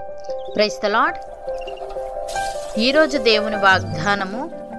price the lord ఈరోజు దేవుని వాగ్దానము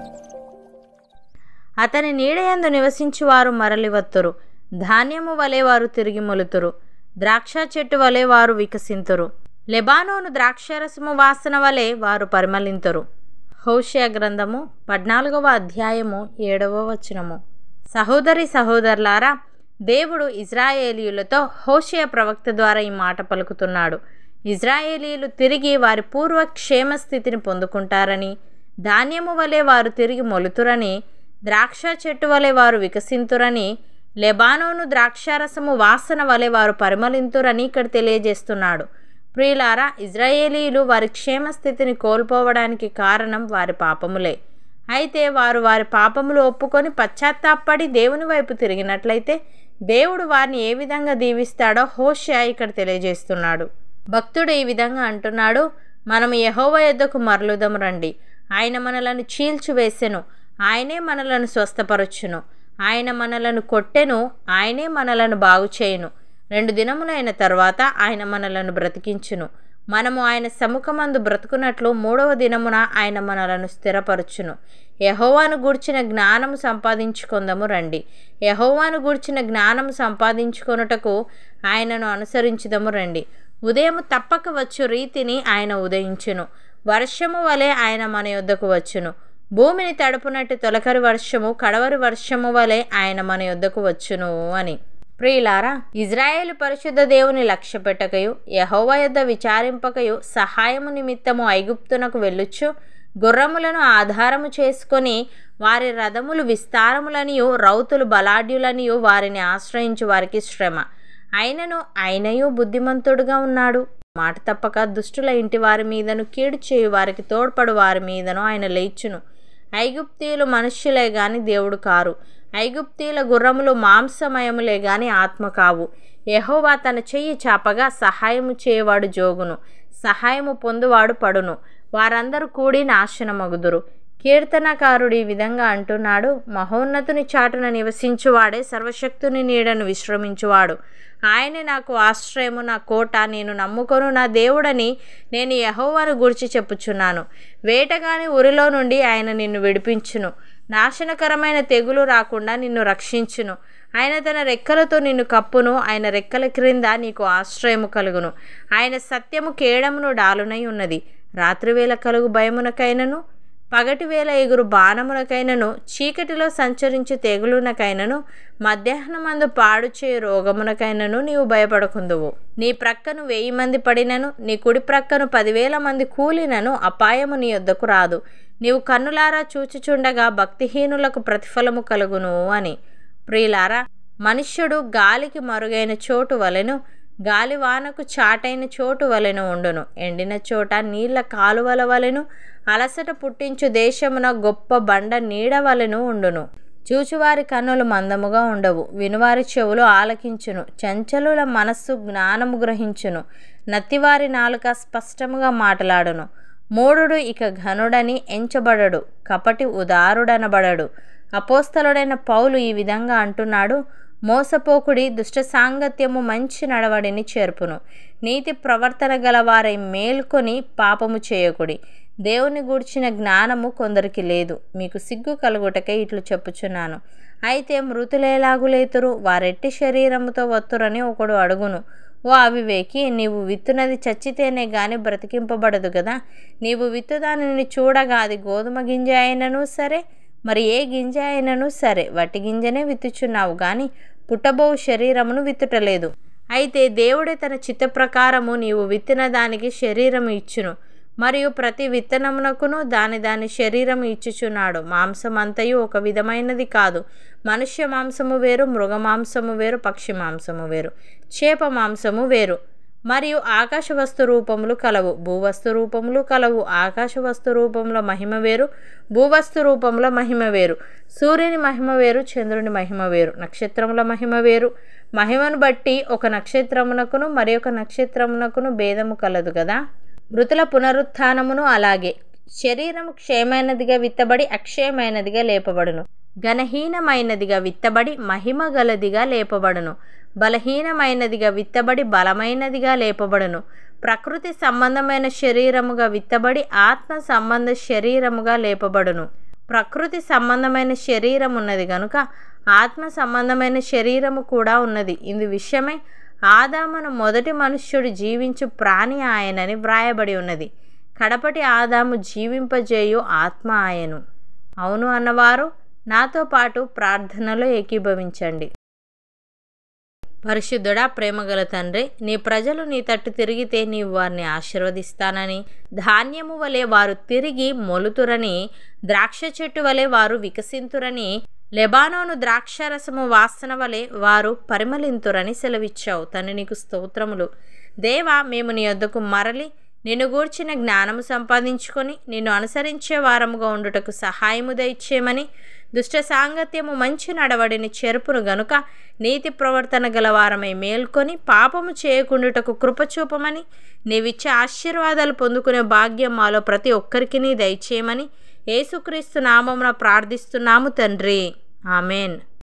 అతని నీడయందు నివసించువారు మరలివత్తురు ధాన్యము వలె వారు తిరిగి మొలుతురు ద్రాక్ష చెట్టు వలె వారు వికసింతురు లెబానోను ద్రాక్షరసము వాసన వలె వారు పరిమళింతురు హౌషయ గ్రంథము పద్నాలుగవ అధ్యాయము ఏడవ వచనము సహోదరి సహోదరులారా దేవుడు ఇజ్రాయేలీయులతో హోషయ ప్రవక్త ద్వారా ఈ మాట పలుకుతున్నాడు ఇజ్రాయేలీయులు తిరిగి వారి పూర్వ క్షేమ స్థితిని పొందుకుంటారని ధాన్యము వలె వారు తిరిగి మొలుతురని ద్రాక్ష చెట్టు వలె వారు వికసింతురని లెబానోను ద్రాక్షారసము వాసన వలె వారు పరిమళింతురని ఇక్కడ తెలియజేస్తున్నాడు ప్రియులారా ఇజ్రాయేలీయులు వారి క్షేమ స్థితిని కోల్పోవడానికి కారణం వారి పాపములే అయితే వారు వారి పాపములు ఒప్పుకొని పశ్చాత్తాపడి దేవుని వైపు తిరిగినట్లయితే దేవుడు వారిని ఏ విధంగా దీవిస్తాడో హోషియా ఇక్కడ తెలియజేస్తున్నాడు భక్తుడు ఈ విధంగా అంటున్నాడు మనం యహోవ యొద్దకు మరలుదం రండి ఆయన మనలను చీల్చివేసెను ఆయనే మనలను స్వస్థపరచును ఆయన మనలను కొట్టెను ఆయనే మనలను బాగు చేయును రెండు దినములైన తర్వాత ఆయన మనలను బ్రతికించును మనము ఆయన సముఖమందు బ్రతుకున్నట్లు మూడవ దినమున ఆయన మనలను స్థిరపరచును యహోవాను గూర్చిన జ్ఞానము సంపాదించుకుందాము రండి యహోవాను గూర్చిన జ్ఞానము సంపాదించుకొనుటకు ఆయనను అనుసరించుదము రండి ఉదయం తప్పక వచ్చు రీతిని ఆయన ఉదయించును వర్షము వలె ఆయన మన యొద్దకు వచ్చును భూమిని తడుపునట్టు తొలకరి వర్షము కడవరి వర్షము వలె ఆయన మన యొద్దకు వచ్చును అని ప్రియులారా ఇజ్రాయేలు పరిశుద్ధ దేవుని లక్ష్య పెట్టకయు యహోవ యొద్ద విచారింపకయు సహాయము నిమిత్తము ఐగుప్తునకు వెళ్ళుచు గుర్రములను ఆధారము చేసుకొని వారి రథములు విస్తారములనియు రౌతులు బలాఢ్యులనియు వారిని ఆశ్రయించు వారికి శ్రమ అయినను ఆయనయు బుద్ధిమంతుడుగా ఉన్నాడు మాట తప్పక దుష్టుల ఇంటి వారి మీదను కీడు చేయు వారికి తోడ్పడు వారి మీదను ఆయన లేచును ఐగుప్తీయులు మనుష్యులే గాని దేవుడు కారు ఐగుప్తీయుల గుర్రములు మాంసమయములే గాని ఆత్మ కావు యహోవా తన చెయ్యి చాపగా సహాయము చేయవాడు జోగును సహాయము పొందువాడు పడును వారందరూ కూడి నాశనమగుదురు కీర్తనకారుడు ఈ విధంగా అంటున్నాడు మహోన్నతుని చాటున నివసించువాడే సర్వశక్తుని నీడను విశ్రమించువాడు ఆయనే నాకు ఆశ్రయము నా కోట నేను నమ్ముకొను నా దేవుడని నేను యహోవాను గురించి చెప్పుచున్నాను వేటగాని ఉరిలో నుండి ఆయన నిన్ను విడిపించును నాశనకరమైన తెగులు రాకుండా నిన్ను రక్షించును ఆయన తన రెక్కలతో నిన్ను కప్పును ఆయన రెక్కల క్రింద నీకు ఆశ్రయము కలుగును ఆయన సత్యము కేడమును డాలునై ఉన్నది రాత్రివేళ కలుగు భయమునకైనను పగటి వేళ ఎగురు బాణమునకైనను చీకటిలో సంచరించు తెగులునకైనను మధ్యాహ్నమందు పాడు చేయు రోగమునకైనను నీవు భయపడకుందువు నీ ప్రక్కను వెయ్యి మంది పడినను నీ కుడి ప్రక్కను పదివేల మంది కూలినను అపాయము నీ యొద్దకు రాదు నీవు కన్నులారా చూచుచుండగా భక్తిహీనులకు ప్రతిఫలము కలుగును అని ప్రియులారా మనుష్యుడు గాలికి మరుగైన చోటు వలెను గాలివానకు చాటైన చోటు వలెను ఉండును ఎండిన చోట నీళ్ల కాలువల వలెను అలసట పుట్టించు దేశమున గొప్ప బండ నీడ వలెను ఉండును చూచువారి కన్నులు మందముగా ఉండవు వినువారి చెవులు ఆలకించును చంచలుల మనస్సు జ్ఞానము గ్రహించును నత్తివారి నాలుక స్పష్టముగా మాట్లాడును మూఢుడు ఇక ఘనుడని ఎంచబడడు కపటి ఉదారుడనబడడు అపోస్తలుడైన పౌలు ఈ విధంగా అంటున్నాడు మోసపోకుడి దుష్ట సాంగత్యము మంచి నడవడిని చేర్పును నీతి ప్రవర్తన గలవారై మేల్కొని పాపము చేయకుడి దేవుని గూర్చిన జ్ఞానము కొందరికి లేదు మీకు సిగ్గు కలుగుటకై ఇట్లు చెప్పుచున్నాను అయితే మృతులేలాగులేతురు వారెట్టి శరీరముతో వత్తురని ఒకడు అడుగును ఓ అవివేకి నీవు విత్తునది చచ్చితేనే గాని బ్రతికింపబడదు కదా నీవు విత్తుదానిని చూడగా అది గోధుమ గింజ అయినను సరే మరి ఏ గింజ అయినను సరే వట్టి గింజనే విత్తుచున్నావు గాని పుట్టబో శరీరమును విత్తుటలేదు అయితే దేవుడే తన చిత్త ప్రకారము నీవు విత్తిన దానికి శరీరము ఇచ్చును మరియు ప్రతి విత్తనమునకును దాని దాని శరీరము ఇచ్చుచున్నాడు మాంసమంతయు ఒక విధమైనది కాదు మనుష్య మాంసము వేరు మృగ మాంసము వేరు పక్షి మాంసము వేరు చేప మాంసము వేరు మరియు ఆకాశ వస్తు రూపములు కలవు భూవస్తు రూపములు కలవు ఆకాశ వస్తు రూపంలో మహిమ వేరు భూవస్తు రూపంలో మహిమ వేరు సూర్యుని మహిమ వేరు చంద్రుని మహిమ వేరు నక్షత్రముల మహిమ వేరు మహిమను బట్టి ఒక నక్షత్రమునకును మరి ఒక నక్షత్రమునకును భేదము కలదు కదా మృతుల పునరుత్థానమును అలాగే శరీరం క్షయమైనదిగా విత్తబడి అక్షయమైనదిగా లేపబడును ఘనహీనమైనదిగా విత్తబడి మహిమ గలదిగా లేపబడును బలహీనమైనదిగా విత్తబడి బలమైనదిగా లేపబడును ప్రకృతి సంబంధమైన శరీరముగా విత్తబడి ఆత్మ సంబంధ శరీరముగా లేపబడును ప్రకృతి సంబంధమైన శరీరం ఉన్నది గనుక ఆత్మ సంబంధమైన శరీరము కూడా ఉన్నది ఇందు విషయమై ఆదామును మొదటి మనుష్యుడు జీవించు ప్రాణి ఆయనని వ్రాయబడి ఉన్నది కడపటి ఆదాము జీవింపజేయు ఆత్మ ఆయను అవును అన్నవారు నాతో పాటు ప్రార్థనలో ఏకీభవించండి పరిశుద్ధుడా ప్రేమగల తండ్రి నీ ప్రజలు నీ తట్టు తిరిగితే నీవు వారిని ఆశీర్వదిస్తానని ధాన్యము వలె వారు తిరిగి మొలుతురని ద్రాక్ష చెట్టు వలె వారు వికసింతురని లెబానోను ద్రాక్షరసము వాసన వలె వారు పరిమళింతురని సెలవిచ్చావు తండ్రి నీకు స్తోత్రములు దేవా మేము నీ వద్దకు మరలి నిన్ను గూర్చిన జ్ఞానము సంపాదించుకొని నిన్ను అనుసరించే వారముగా ఉండుటకు సహాయము దయచేయమని దుష్ట సాంగత్యము మంచి నడవడిని చెరుపును గనుక నీతి ప్రవర్తన గలవారమై మేల్కొని పాపము చేయకుండుటకు కృపచూపమని నీవిచ్చే ఆశీర్వాదాలు పొందుకునే భాగ్యం మాలో ప్రతి ఒక్కరికి నీ దయచేయమని యేసుక్రీస్తు నామమున ప్రార్థిస్తున్నాము తండ్రి ఆమెన్